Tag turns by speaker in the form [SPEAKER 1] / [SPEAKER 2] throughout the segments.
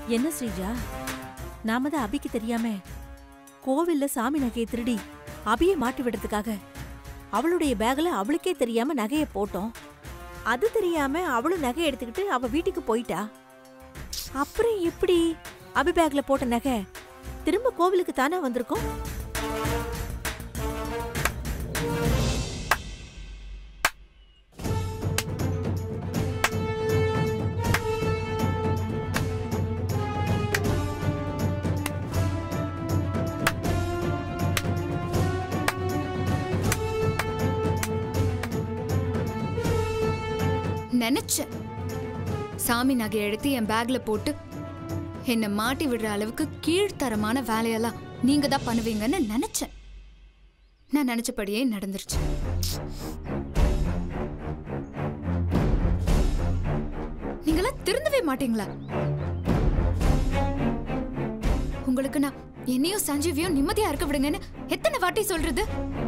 [SPEAKER 1] என்ன ஸ்ரீஜா நாம தான் அபிக்கு தெரியாம கோவில்ல சாமி நகையை திருடி அபியை மாட்டி விடுறதுக்காக அவளுடைய பேக்ல அவளுக்கே தெரியாம நகையை போட்டோம் அது தெரியாம அவளும் நகை எடுத்துக்கிட்டு அவ வீட்டுக்கு போயிட்டா அப்புறம் எப்படி அபி பேக்ல போட்ட நகை திரும்ப கோவிலுக்கு தானே வந்திருக்கும்
[SPEAKER 2] நினைச்சேன் சாமி நகை எடுத்து என் பேக்ல போட்டு என்னை மாட்டி விடுற அளவுக்கு கீழ்த்தரமான வேலையெல்லாம் நீங்க தான் பண்ணுவீங்கன்னு நினைச்சேன் நான் நினைச்சபடியே நடந்துருச்சு நீங்களாம் திருந்தவே மாட்டீங்களா உங்களுக்கு நான் என்னையும் சஞ்சீவியும் நிம்மதியா இருக்க விடுங்கன்னு எத்தனை வாட்டி சொல்றது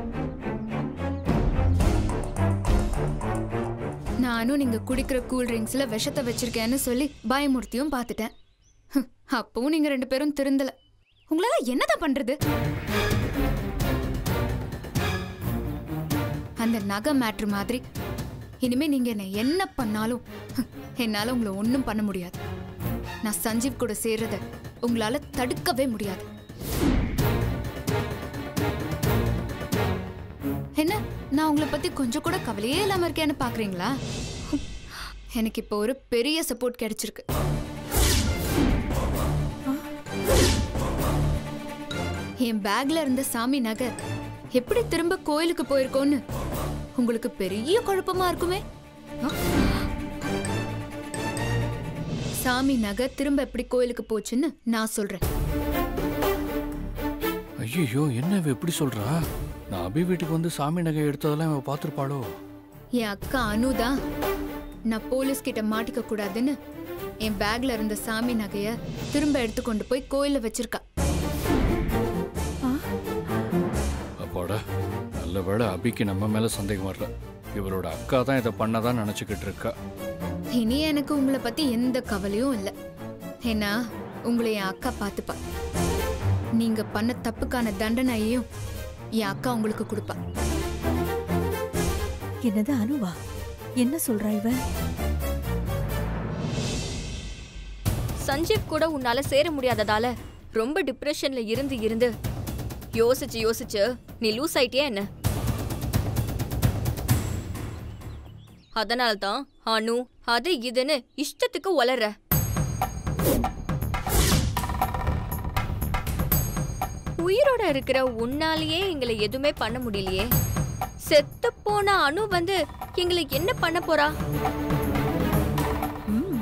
[SPEAKER 2] நானும் நீங்க குடிக்கிற கூல் ட்ரிங்க்ஸ்ல விஷத்தை வச்சிருக்கேன்னு சொல்லி பயமுறுத்தியும் பார்த்துட்டேன் ஹம், அப்பவும் நீங்க ரெண்டு பேரும் திருந்தல உங்களால என்னதான் பண்றது அந்த நகை மேட்ரு மாதிரி இனிமே நீங்க என்ன என்ன பண்ணாலும் ஹம், என்னால உங்களை ஒன்றும் பண்ண முடியாது நான் சஞ்சீவ் கூட சேர்றத உங்களால தடுக்கவே முடியாது என்ன நான் உங்களை பத்தி கொஞ்சம் கூட கவலையே இல்லாம இருக்கேன்னு பாக்குறீங்களா எனக்கு இப்போ ஒரு பெரிய சப்போர்ட் கிடைச்சிருக்கு என் பேக்ல இருந்த சாமி நகை எப்படி திரும்ப கோயிலுக்கு போயிருக்கோன்னு உங்களுக்கு பெரிய குழப்பமா இருக்குமே ஆ? சாமி நகை திரும்ப எப்படி கோயிலுக்கு போச்சுன்னு நான் சொல்றேன்
[SPEAKER 3] ஐயோ என்ன இவ எப்படி சொல்றா நான் அபி வீட்டுக்கு வந்து சாமி நகை எடுத்ததெல்லாம் இவ பார்த்துருப்பாளோ
[SPEAKER 2] என் அக்கா அனுதா நான் போலீஸ் கிட்ட மாட்டிக்க கூடாதுன்னு என் பேக்ல இருந்த சாமி நகைய திரும்ப எடுத்து கொண்டு போய் கோயில்ல வச்சிருக்கா
[SPEAKER 3] அப்பாடா நல்ல வேளை அபிக்கு நம்ம மேல சந்தேகம் வரல இவரோட அக்கா தான் இதை பண்ணதான் நினைச்சுக்கிட்டு இருக்கா
[SPEAKER 2] இனி எனக்கு உங்களை பத்தி எந்த கவலையும் இல்லை ஏன்னா உங்களை என் அக்கா பார்த்துப்பா நீங்க பண்ண தப்புக்கான தண்டனையையும் என் அக்கா உங்களுக்கு கொடுப்பா
[SPEAKER 1] என்னது அனுவா என்ன சொல்றா இவ
[SPEAKER 4] சஞ்சீவ் கூட உன்னால சேர முடியாததால ரொம்ப டிப்ரெஷன்ல இருந்து இருந்து யோசிச்சு யோசிச்சு நீ லூஸ் ஆயிட்டியா என்ன அதனால தான் அனு அது இதுன்னு இஷ்டத்துக்கு வளர்ற உயிரோட இருக்கிற உன்னாலேயே எங்களை எதுவுமே பண்ண முடியலையே செத்து போன அனு வந்து எங்களை என்ன பண்ண போறா
[SPEAKER 1] ம்,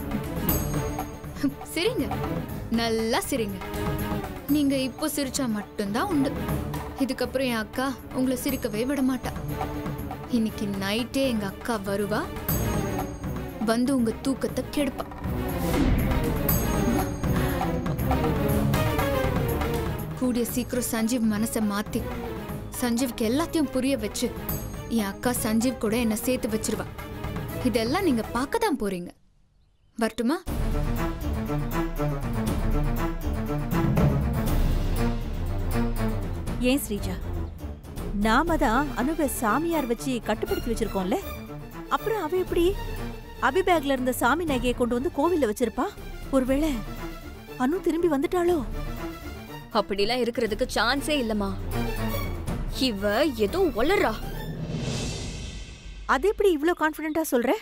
[SPEAKER 2] சிரிங்க நல்லா சிரிங்க நீங்க இப்போ சிரிச்சா மட்டும்தான் உண்டு இதுக்கப்புறம் என் அக்கா உங்களை சிரிக்கவே விட மாட்டா இன்னைக்கு நைட்டே எங்க அக்கா வருவா வந்து உங்க தூக்கத்தை கெடுப்பா கூடிய சீக்கிரம் சஞ்சீவ் மனசை மாத்தி சஞ்சீவ்க்கு எல்லாத்தையும் புரிய வச்சு என் அக்கா சஞ்சீவ் கூட என்ன சேர்த்து வச்சிருவா இதெல்லாம் நீங்க பார்க்க தான் போறீங்க வரட்டுமா
[SPEAKER 1] ஏன் ஸ்ரீஜா நாம தான் அனுவ சாமியார் வச்சு கட்டுப்படுத்தி வச்சிருக்கோம்ல அப்புறம் அவ எப்படி அபி பேக்ல இருந்த சாமி நகையை கொண்டு வந்து கோவில்ல வச்சிருப்பா ஒருவேளை அனு திரும்பி வந்துட்டாளோ
[SPEAKER 4] அப்படிலாம் இருக்கிறதுக்கு சான்ஸே இல்லம்மா இவ ஏதோ ஒளறா
[SPEAKER 1] அது எப்படி இவ்ளோ கான்ஃபிடென்ட்டா சொல்ற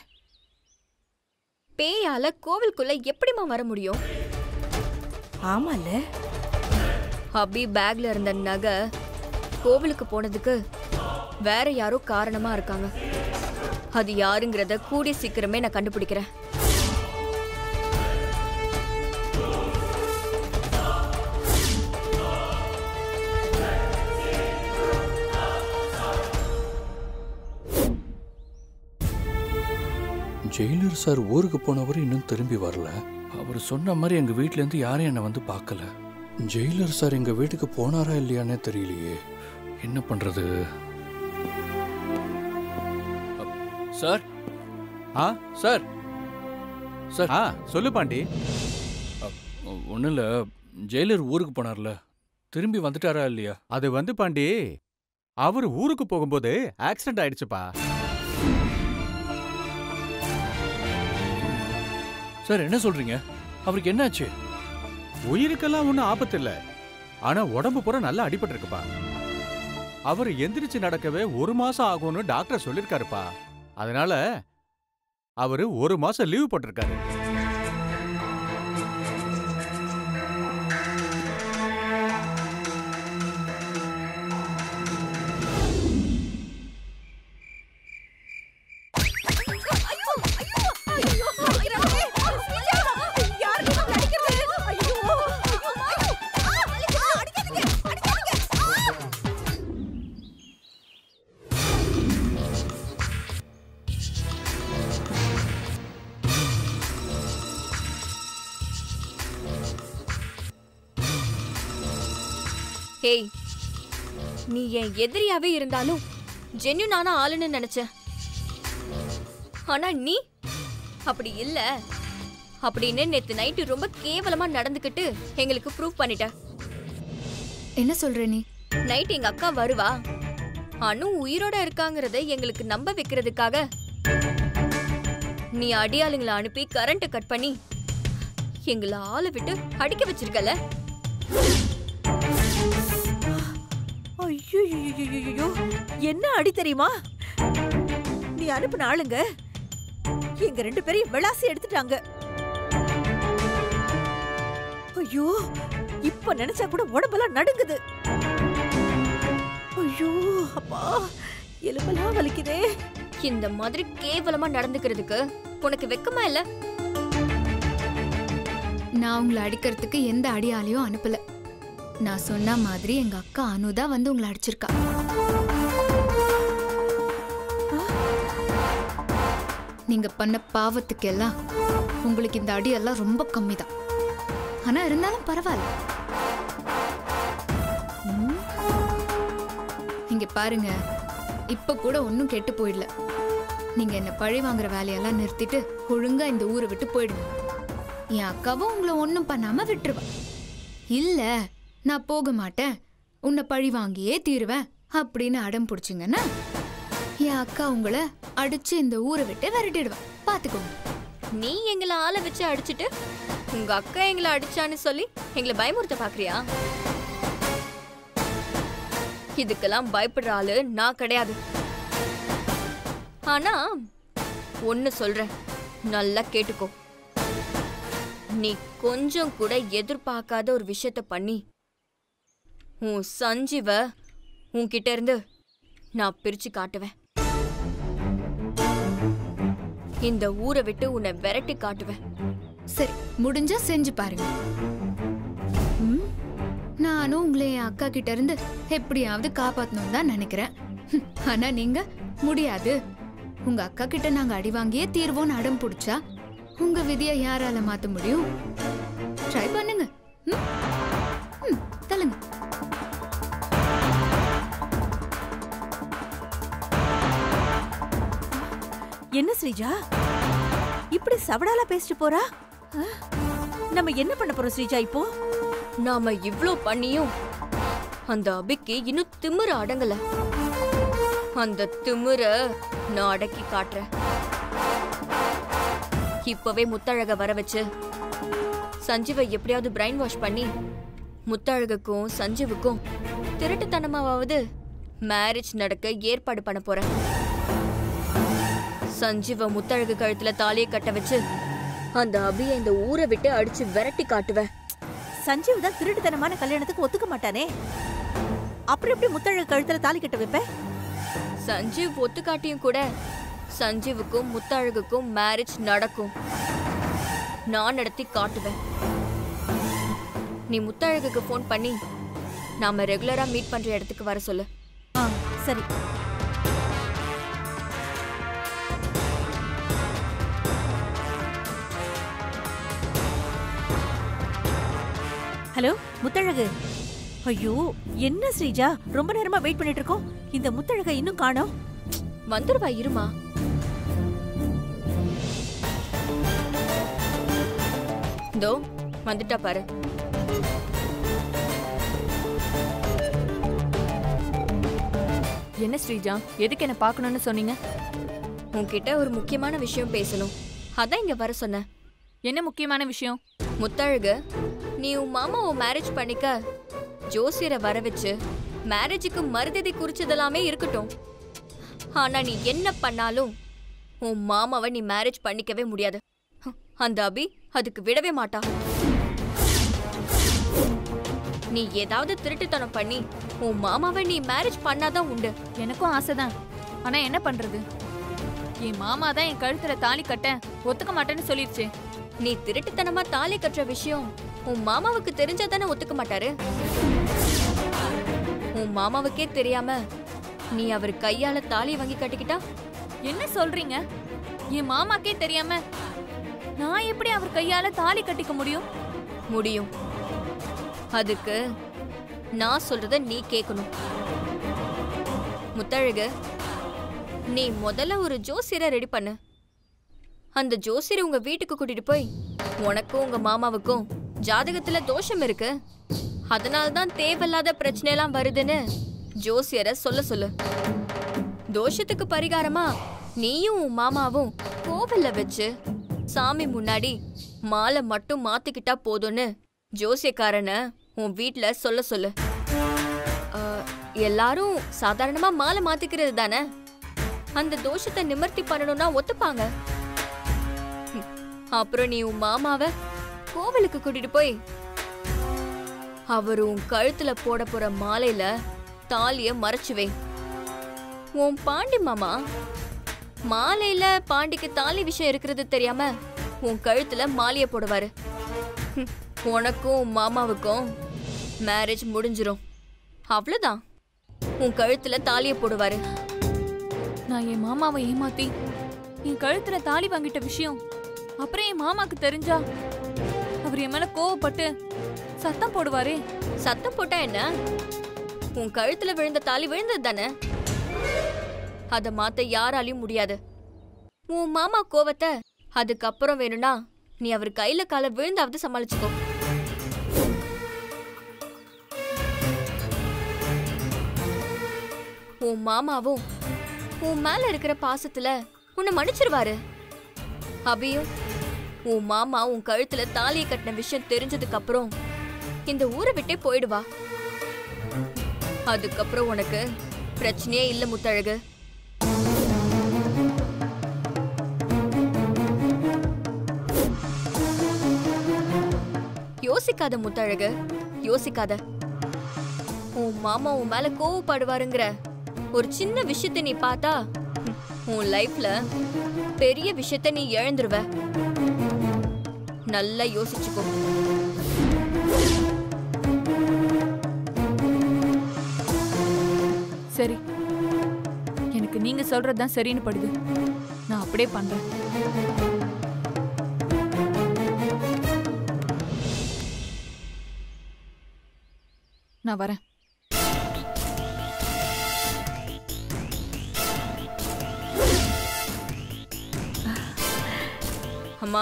[SPEAKER 4] பேயால கோவிலுக்குள்ள எப்படிம்மா வர முடியும்
[SPEAKER 1] ஆமால
[SPEAKER 4] அபி பேக்ல இருந்த நகை கோவிலுக்கு போனதுக்கு வேற யாரோ காரணமா இருக்காங்க அது யாருங்கிறத கூடிய சீக்கிரமே நான் கண்டுபிடிக்கிறேன்
[SPEAKER 3] ஜெயிலர் சார் ஊருக்கு போனவர் இன்னும் திரும்பி வரல அவர் சொன்ன மாதிரி எங்க வீட்ல இருந்து யாரும் என்னை வந்து பார்க்கல ஜெயிலர் சார் எங்க வீட்டுக்கு போனாரா இல்லையானே தெரியலையே என்ன பண்றது அப்- சார்
[SPEAKER 5] ஆ
[SPEAKER 3] சார் சார்
[SPEAKER 5] ஆ சொல்லு பாண்டி
[SPEAKER 3] அப்- ஒன்றும் இல்லை ஜெயிலர் ஊருக்கு போனார்ல திரும்பி வந்துட்டாரா இல்லையா
[SPEAKER 5] அது வந்து பாண்டி அவர் ஊருக்கு போகும்போது ஆக்சிடென்ட் ஆயிடுச்சுப்பா
[SPEAKER 3] சார் என்ன சொல்றீங்க அவருக்கு என்னாச்சு
[SPEAKER 5] உயிருக்கெல்லாம் ஒன்றும் ஆபத்து இல்ல ஆனா உடம்பு பூரா நல்லா அடிபட்டிருக்குப்பா அவர் எந்திரிச்சு நடக்கவே ஒரு மாசம் ஆகும்னு டாக்டர் சொல்லிருக்காருப்பா அதனால அவரு ஒரு மாசம் லீவ் போட்டிருக்காரு
[SPEAKER 4] ஹேய் நீ என் எதிரியாவே இருந்தாலும் ஜென்யூனான ஆளுன்னு நினைச்சேன் ஆனா நீ அப்படி இல்ல அப்படின்னு நேத்து நைட்டு ரொம்ப கேவலமா நடந்துக்கிட்டு எங்களுக்கு ப்ரூவ் பண்ணிட்ட
[SPEAKER 2] என்ன சொல்ற நீ
[SPEAKER 4] நைட் எங்க அக்கா வருவா அனு உயிரோட இருக்காங்கறத எங்களுக்கு நம்ப வைக்கிறதுக்காக நீ அடியாளுங்களை அனுப்பி கரண்ட் கட் பண்ணி எங்களை ஆளை விட்டு அடிக்க வச்சிருக்கல
[SPEAKER 1] ஐயோ என்ன அடி தெரியுமா நீ அனுப்புன ஆளுங்க எங்க ரெண்டு பேரையும் விளாசி எடுத்துட்டாங்க ஐயோ இப்ப நினைச்சா கூட உடம்பெல்லாம் நடுங்குது ஐயோ அப்பா எலும்பெல்லாம் வலிக்குதே
[SPEAKER 4] இந்த மாதிரி கேவலமா நடந்துக்கிறதுக்கு உனக்கு வெக்கமா இல்ல
[SPEAKER 2] நான் உங்களை அடிக்கிறதுக்கு எந்த அடியாலையும் அனுப்பல நான் சொன்ன மாதிரி எங்க அக்கா அனு தான் வந்து உங்களை அடிச்சிருக்கா நீங்க பண்ண பாவத்துக்கெல்லாம் உங்களுக்கு இந்த அடியெல்லாம் ரொம்ப கம்மி தான் ஆனா இருந்தாலும் பரவாயில்ல ம். இங்க பாருங்க இப்ப கூட ஒன்னும் கெட்டு போயிடல நீங்க என்ன பழி வாங்குற வேலையெல்லாம் நிறுத்திட்டு ஒழுங்கா இந்த ஊரை விட்டு போயிடுங்க என் அக்காவும் உங்களை ஒன்றும் பண்ணாம விட்டுருவா இல்ல நான் போக மாட்டேன் உன்னை பழி வாங்கியே தீருவேன் அப்படின்னு அடம் பிடிச்சிங்கன்னா என் அக்கா உங்களை அடிச்சு இந்த ஊரை விட்டு விரட்டிடுவா பாத்துக்கோங்க
[SPEAKER 4] நீ எங்களை ஆளை வச்சு அடிச்சிட்டு உங்க அக்கா எங்களை அடிச்சான்னு சொல்லி எங்களை பயமுறுத்த பாக்குறியா இதுக்கெல்லாம் பயப்படுற ஆளு நான் கிடையாது ஆனா ஒன்னு சொல்றேன் நல்லா கேட்டுக்கோ நீ கொஞ்சம் கூட எதிர்பார்க்காத ஒரு விஷயத்த பண்ணி உன் சஞ்சீவ உன்கிட்ட இருந்து நான் பிரிச்சு காட்டுவேன் இந்த ஊரை விட்டு உன்னை விரட்டி காட்டுவேன்
[SPEAKER 2] சரி முடிஞ்சா செஞ்சு பாருங்க ம், நானும் உங்களை என் அக்கா கிட்ட இருந்து எப்படியாவது காப்பாத்தணும் தான் நினைக்கிறேன் ஹம், ஆனா நீங்க முடியாது உங்க அக்கா கிட்ட நாங்க அடி வாங்கியே தீர்வோம்னு அடம் பிடிச்சா உங்க விதியை யாரால மாத்த முடியும் ட்ரை பண்ணுங்க ம்? ம், தள்ளுங்க
[SPEAKER 1] என்ன ஸ்ரீஜா இப்படி சவடாலா பேசிட்டு போறா ஆ? நம்ம என்ன பண்ண போறோம் ஸ்ரீஜா இப்போ
[SPEAKER 4] நாம இவ்ளோ பண்ணியும் அந்த அபிக்கு இன்னும் திமிர அடங்கல அந்த திமிர நான் அடக்கி காட்டுறேன் இப்பவே முத்தழக வர வச்சு சஞ்சீவை எப்படியாவது பிரைன் வாஷ் பண்ணி முத்தழகுக்கும் சஞ்சீவுக்கும் திருட்டுத்தனமாவது மேரேஜ் நடக்க ஏற்பாடு பண்ண போறேன் சஞ்சீவ முத்தழகு கழுத்துல தாலியை கட்ட வச்சு அந்த அபியை இந்த ஊரை விட்டு அடிச்சு விரட்டி காட்டுவேன்
[SPEAKER 1] சஞ்சீவ் தான் திருட்டுத்தனமான கல்யாணத்துக்கு ஒத்துக்க மாட்டானே அப்புறம் எப்படி முத்தழகு கழுத்துல தாலி கட்ட வைப்ப
[SPEAKER 4] சஞ்சீவ் ஒத்துக்காட்டியும் கூட சஞ்சீவுக்கும் முத்தழகுக்கும் மேரேஜ் நடக்கும் நான் நடத்தி காட்டுவேன் நீ முத்தழகுக்கு ஃபோன் பண்ணி நாம ரெகுலரா மீட் பண்ற இடத்துக்கு வர சொல்லு
[SPEAKER 1] ஆ சரி ஹலோ முத்தழகு ஐயோ என்ன ஸ்ரீஜா ரொம்ப நேரமா வெயிட் பண்ணிட்டு இருக்கோம் இந்த முத்தழகை இன்னும் காணோம்
[SPEAKER 4] வந்துருவா இருமா இதோ வந்துட்டா பாரு
[SPEAKER 6] என்ன ஸ்ரீஜா எதுக்கு என்ன பார்க்கணும்னு சொன்னீங்க
[SPEAKER 4] உன்கிட்ட ஒரு முக்கியமான விஷயம் பேசணும் அதான் இங்க வர சொன்னேன்
[SPEAKER 6] என்ன முக்கியமான விஷயம்
[SPEAKER 4] முத்தழகு நீ உன் மாமாவை மேரேஜ் பண்ணிக்க ஜோசியரை வர வச்சு மேரேஜுக்கு மறுதிதி குறிச்சதெல்லாமே இருக்கட்டும் ஆனா நீ என்ன பண்ணாலும் உன் மாமாவை நீ மேரேஜ் பண்ணிக்கவே முடியாது ஹம், அந்த அபி அதுக்கு விடவே மாட்டா நீ ஏதாவது திருட்டுத்தனம் பண்ணி உன் மாமாவை நீ மேரேஜ் பண்ணாதான் உண்டு
[SPEAKER 6] எனக்கும் ஆசைதான் ஆனா என்ன பண்றது என் மாமா தான் என் கழுத்துல தாலி கட்ட ஒத்துக்க மாட்டேன்னு சொல்லிருச்சு
[SPEAKER 4] நீ திருட்டுத்தனமா தாலி கட்டுற விஷயம் உன் மாமாவுக்கு தெரிஞ்சாதானே ஒத்துக்க மாட்டாரு உன் மாமாவுக்கே தெரியாம நீ அவர் கையால தாலி வாங்கி கட்டிக்கிட்டா
[SPEAKER 6] என்ன சொல்றீங்க என் மாமாக்கே தெரியாம நான் எப்படி அவர் கையால தாலி கட்டிக்க முடியும்
[SPEAKER 4] முடியும் அதுக்கு நான் சொல்றத நீ கேட்கணும் முத்தழகு நீ முதல்ல ஒரு ஜோசியரை ரெடி பண்ணு அந்த ஜோசியரை உங்க வீட்டுக்கு கூட்டிட்டு போய் உனக்கும் உங்க மாமாவுக்கும் ஜாதகத்துல தோஷம் இருக்கு அதனால தான் தேவையில்லாத பிரச்சனை எல்லாம் வருதுன்னு ஜோசியரை சொல்ல சொல்லு தோஷத்துக்கு பரிகாரமா நீயும் உன் மாமாவும் கோவில்ல வச்சு சாமி முன்னாடி மாலை மட்டும் மாத்திக்கிட்டா போதும்னு ஜோசியக்காரனை உன் வீட்ல சொல்ல சொல்லு ஆ, எல்லாரும் சாதாரணமா மாலை மாத்திக்கிறது தானே அந்த தோஷத்தை நிவர்த்தி பண்ணணும்னா ஒத்துப்பாங்க ஹம், அப்புறம் நீ உன் மாமாவை கோவிலுக்கு கூட்டிட்டு போய் அவர் உன் கழுத்துல போட போற மாலையில தாலிய மறைச்சு வை உன் பாண்டி மாமா மாலையில பாண்டிக்கு தாலி விஷயம் இருக்கிறது தெரியாம உன் கழுத்துல மாலைய போடுவாரு ஹம், உனக்கும் உன் மாமாவுக்கும் மேரேஜ் முடிஞ்சிரும் அவ்வளவுதான் உன் கழுத்துல தாலிய போடுவாரு
[SPEAKER 6] நான் என் மாமாவை ஏமாத்தி என் கழுத்துல தாலி வாங்கிட்ட விஷயம் அப்புறம் என் மாமாக்கு தெரிஞ்சா அவர் என் மேல கோவப்பட்டு சத்தம் போடுவாரே
[SPEAKER 4] சத்தம் போட்டா என்ன உன் கழுத்துல விழுந்த தாலி விழுந்தது தானே அத மாத்த யாராலையும் முடியாது உன் மாமா கோவத்தை அதுக்கப்புறம் வேணும்னா நீ அவர் கையில கால விழுந்தாவது சமாளிச்சுக்கோ உன் மாமாவும் உன் மேல இருக்கிற பாசத்துல உன்னை மன்னிச்சிருவாரு அபியும் உன் மாமா உன் கழுத்துல தாலியை கட்டின விஷயம் தெரிஞ்சதுக்கு அப்புறம் இந்த ஊரை விட்டே போயிடுவா அதுக்கப்புறம் உனக்கு பிரச்சனையே இல்ல முத்தழகு யோசிக்காத முத்தழகு யோசிக்காத உன் மாமா உன் மேல கோவப்படுவாருங்கிற ஒரு சின்ன விஷயத்தை நீ பார்த்தா ஹம், உன் லைஃப்ல பெரிய விஷயத்தை நீ இழந்துருவ நல்லா யோசிச்சுக்கோ
[SPEAKER 6] சரி எனக்கு நீங்க சொல்றதுதான் சரின்னு படுது நான் அப்படியே பண்றேன் நான் வரேன்
[SPEAKER 4] அம்மா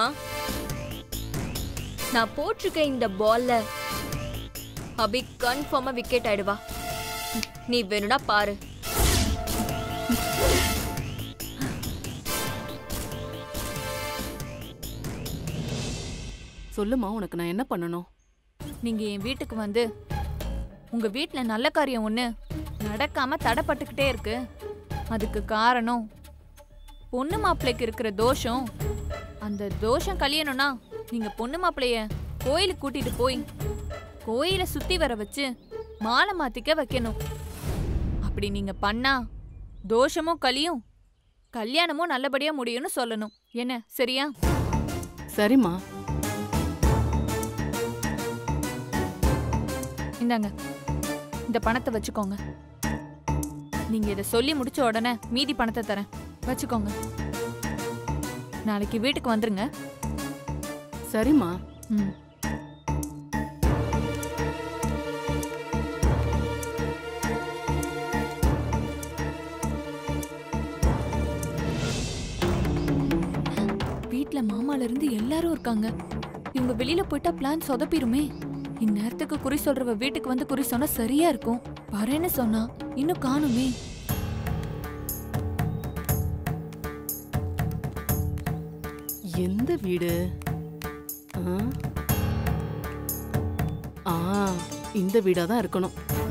[SPEAKER 4] நான் போட்டிருக்க இந்த பால்ல அபி கன்ஃபார்மா விக்கெட் ஆயிடுவா நீ வேணும்னா பாரு
[SPEAKER 7] சொல்லுமா உனக்கு நான் என்ன பண்ணணும்
[SPEAKER 6] நீங்க என் வீட்டுக்கு வந்து உங்க வீட்ல நல்ல காரியம் ஒண்ணு நடக்காம தடைப்பட்டுக்கிட்டே இருக்கு அதுக்கு காரணம் பொண்ணு மாப்பிள்ளைக்கு இருக்கிற தோஷம் அந்த தோஷம் கழியணும்னா நீங்க பொண்ணு மாப்பிள்ளைய கோயிலுக்கு கூட்டிட்டு போய் கோயிலை சுத்தி வர வச்சு மாலை மாத்திக்க வைக்கணும் அப்படி நீங்க பண்ணா தோஷமும் கழியும் கல்யாணமும் நல்லபடியா முடியும்னு சொல்லணும் என்ன சரியா
[SPEAKER 7] சரிம்மா
[SPEAKER 6] இந்தாங்க இந்த பணத்தை வச்சுக்கோங்க நீங்க இதை சொல்லி முடிச்ச உடனே மீதி பணத்தை தரேன் வச்சுக்கோங்க நாளைக்கு வீட்டுக்கு வந்துருங்க
[SPEAKER 7] சரிம்மா
[SPEAKER 6] ம் வீட்ல மாமால இருந்து எல்லாரும் இருக்காங்க இவங்க வெளியில போயிட்டா பிளான் சொதப்பிருமே இந்நேரத்துக்கு குறி சொல்றவ வீட்டுக்கு வந்து குறி சொன்னா சரியா இருக்கும் வரேன்னு சொன்னா இன்னும் காணுமே
[SPEAKER 7] எந்த வீடு ஆ? ஆ இந்த வீடா தான் இருக்கணும்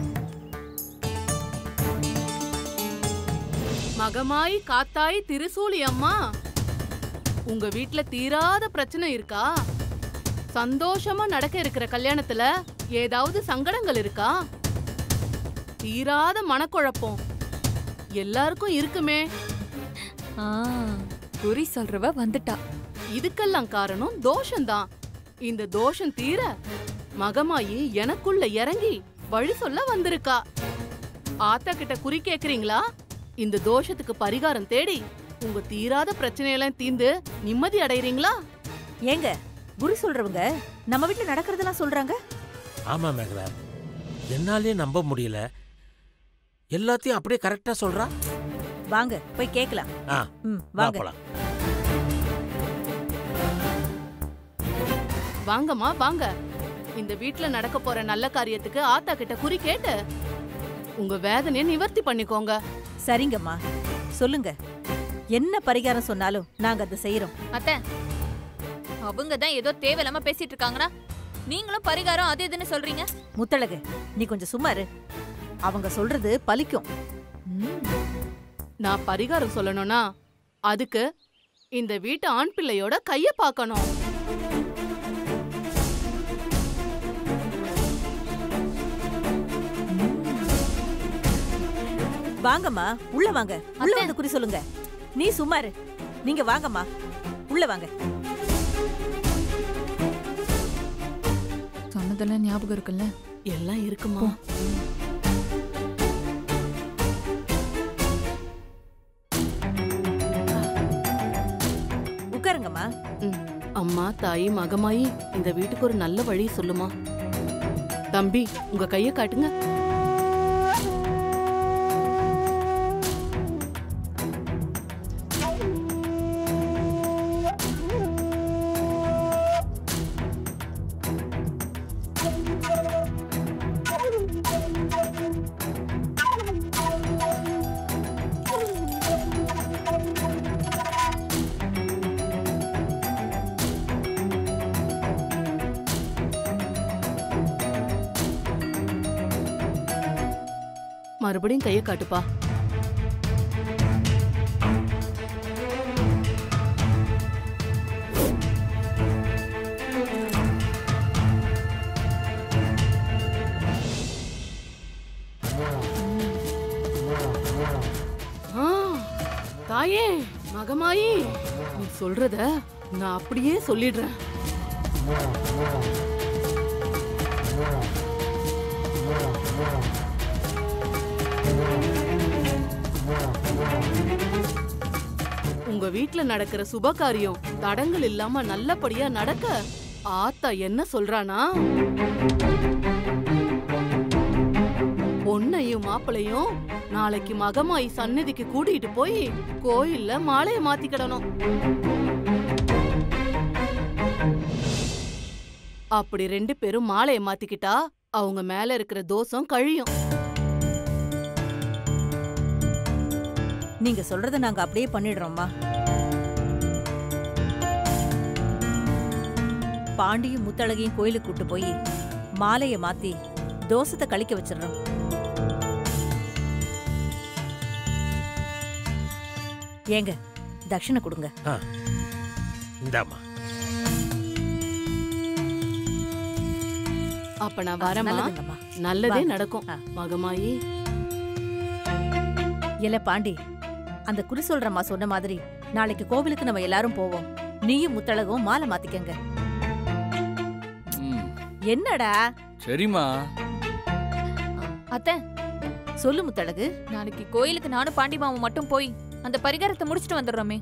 [SPEAKER 7] மகமாய் காத்தாய் திருசூலி அம்மா உங்க வீட்ல தீராத பிரச்சனை இருக்கா சந்தோஷமா நடக்க இருக்கிற கல்யாணத்துல ஏதாவது சங்கடங்கள் இருக்கா தீராத மனக்குழப்பம் எல்லாருக்கும் இருக்குமே
[SPEAKER 6] ஆ குறி சொல்றவ வந்துட்டா
[SPEAKER 7] இதுக்கெல்லாம் காரணம் தோஷம்தான் இந்த தோஷம் தீர மகமாயி எனக்குள்ள இறங்கி வழி சொல்ல வந்திருக்கா ஆத்தா கிட்ட குறி கேக்குறீங்களா இந்த தோஷத்துக்கு பரிகாரம் தேடி உங்க தீராத பிரச்சனையெல்லாம் தீந்து நிம்மதி அடையறீங்களா
[SPEAKER 1] ஏங்க குரு சொல்றவங்க நம்ம வீட்டுல நடக்கிறதெல்லாம் சொல்றாங்க
[SPEAKER 8] ஆமா மேகலா என்னாலே நம்ப முடியல எல்லாத்தையும் அப்படியே கரெக்டா சொல்றா
[SPEAKER 1] வாங்க போய் கேக்கலாம்
[SPEAKER 8] ஆ
[SPEAKER 1] ம்
[SPEAKER 8] வா
[SPEAKER 1] வாங்க
[SPEAKER 8] போலாம்
[SPEAKER 7] வாங்கம்மா வாங்க இந்த வீட்ல நடக்க போற நல்ல காரியத்துக்கு ஆத்தா கிட்ட குறி கேட்டு உங்க வேதனைய நிவர்த்தி பண்ணிக்கோங்க
[SPEAKER 1] சரிங்கம்மா சொல்லுங்க என்ன பரிகாரம் சொன்னாலும் நாங்க அதை செய்யறோம்
[SPEAKER 6] அத்தை அவங்க தான் ஏதோ தேவையில்லாம பேசிட்டு இருக்காங்கன்னா நீங்களும் பரிகாரம் அது இதுன்னு சொல்றீங்க
[SPEAKER 1] முத்தழகு நீ கொஞ்சம் சும்மா இரு அவங்க சொல்றது பலிக்கும்
[SPEAKER 7] நான் பரிகாரம் சொல்லணும்னா அதுக்கு இந்த வீட்டு ஆண் பிள்ளையோட கைய பார்க்கணும்
[SPEAKER 1] வாங்கம்மா உள்ள வாங்க உள்ள
[SPEAKER 6] அத்தை.
[SPEAKER 1] வந்து குறி சொல்லுங்க நீ சும்மா இரு நீங்க வாங்கம்மா உள்ள வாங்க
[SPEAKER 6] சொன்னதெல்லாம் ஞாபகம் இருக்குல்ல
[SPEAKER 7] எல்லாம் இருக்குமா
[SPEAKER 1] உட்காருங்கம்மா
[SPEAKER 7] ம். அம்மா தாயி மகமாயி இந்த வீட்டுக்கு ஒரு நல்ல வழி சொல்லுமா தம்பி உங்க கைய காட்டுங்க மறுபடியும் கைய காட்டுப்பா ஆ, தாயே மகமாயி நீ சொல்றத நான் அப்படியே சொல்லிடுறேன் உங்க வீட்ல நடக்கிற சுப காரியம் தடங்கள் இல்லாம நல்லபடியா நடக்க ஆத்தா என்ன சொல்றானா பொண்ணையும் மாப்பிளையும் நாளைக்கு மகமாயி சந்நிதிக்கு கூட்டிட்டு போய் கோயில்ல மாலைய மாத்திக்கிடணும் அப்படி ரெண்டு பேரும் மாலைய மாத்திக்கிட்டா அவங்க மேல இருக்கிற தோஷம் கழியும்
[SPEAKER 1] நீங்க சொல்றத நாங்க அப்படியே பண்ணிடுறோம்மா பாண்டியும் முத்தழகையும் கோயிலுக்கு கூட்டு போய் மாலைய மாத்தி தோசத்தை கழிக்க வச்சிடுறோம் ஏங்க தட்சிணை கொடுங்க
[SPEAKER 8] இந்தாம்மா
[SPEAKER 7] அப்ப நான் வரமா
[SPEAKER 1] நல்லதுங்கம்மா
[SPEAKER 7] நல்லதே
[SPEAKER 1] வாங்க.
[SPEAKER 7] நடக்கும்
[SPEAKER 1] ஆ.
[SPEAKER 7] மகமாயி
[SPEAKER 1] இல்ல பாண்டி அந்த குறி சொல்றம்மா சொன்ன மாதிரி நாளைக்கு கோவிலுக்கு நம்ம எல்லாரும் போவோம் நீயும் முத்தழகும் மாலை மாத்திக்கங்க
[SPEAKER 3] ம்
[SPEAKER 1] என்னடா
[SPEAKER 3] சரிம்மா
[SPEAKER 6] அத்தை
[SPEAKER 1] சொல்லு முத்தழகு
[SPEAKER 6] நாளைக்கு கோயிலுக்கு நானும் பாண்டி மாமா மட்டும் போய் அந்த பரிகாரத்தை முடிச்சிட்டு வந்துடுறோமே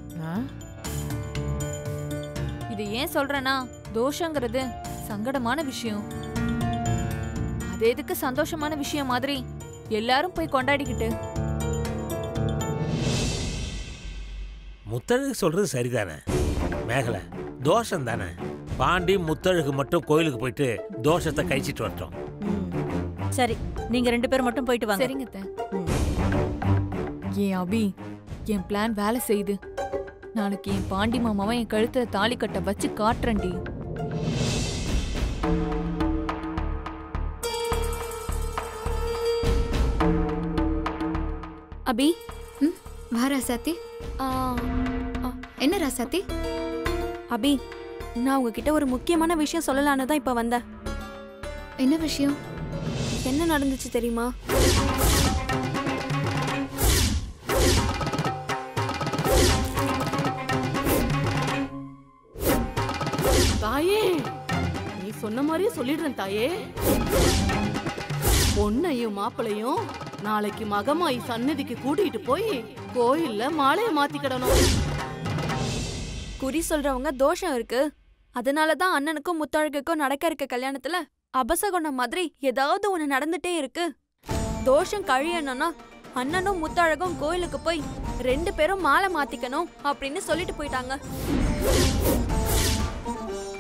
[SPEAKER 6] இது ஏன் சொல்றேன்னா தோஷங்கிறது சங்கடமான விஷயம் அது எதுக்கு சந்தோஷமான விஷயம் மாதிரி எல்லாரும் போய் கொண்டாடிக்கிட்டு
[SPEAKER 8] முத்தழகு சொல்றது சரிதானே மேகலை தோஷம் தானே பாண்டி முத்தழகு மட்டும் கோயிலுக்கு போயிட்டு தோஷத்தை கழிச்சிட்டு வரட்டும்
[SPEAKER 1] ம். சரி நீங்க ரெண்டு பேரும் மட்டும் போயிட்டு வாங்க
[SPEAKER 6] சரிங்க அத்தை.
[SPEAKER 1] ம்.
[SPEAKER 6] ஏன் அபி என் பிளான் வேலை செய்யுது நாளைக்கு என் பாண்டி மாமாவை என் கழுத்துல தாலி கட்ட வச்சு காட்டுறேன்டி
[SPEAKER 2] அபி ம் வா ராசாத்தி
[SPEAKER 9] ஆ,
[SPEAKER 2] என்ன ராசாத்தி
[SPEAKER 9] அபி நான் உங்ககிட்ட ஒரு முக்கியமான விஷயம் சொல்லலான்னு தான் இப்ப வந்தேன்
[SPEAKER 2] என்ன விஷயம்
[SPEAKER 9] என்ன நடந்துச்சு தெரியுமா
[SPEAKER 7] தாயே நீ சொன்ன மாதிரியே சொல்லிடுறேன் தாயே பொண்ணையும் மாப்பிளையும் நாளைக்கு மகமாயி சன்னதிக்கு கூட்டிட்டு போய் கோயில்ல மாலையை மாத்திக்கிடணும்
[SPEAKER 9] குறி சொல்றவங்க தோஷம் இருக்கு அதனால தான் அண்ணனுக்கும் முத்தழகுக்கும் நடக்க இருக்க கல்யாணத்துல அபசகுணம் மாதிரி ஏதாவது ஒண்ணு நடந்துட்டே இருக்கு தோஷம் கழியணும்னா அண்ணனும் முத்தழகும் கோயிலுக்கு போய் ரெண்டு பேரும் மாலை மாத்திக்கணும் அப்படின்னு சொல்லிட்டு போயிட்டாங்க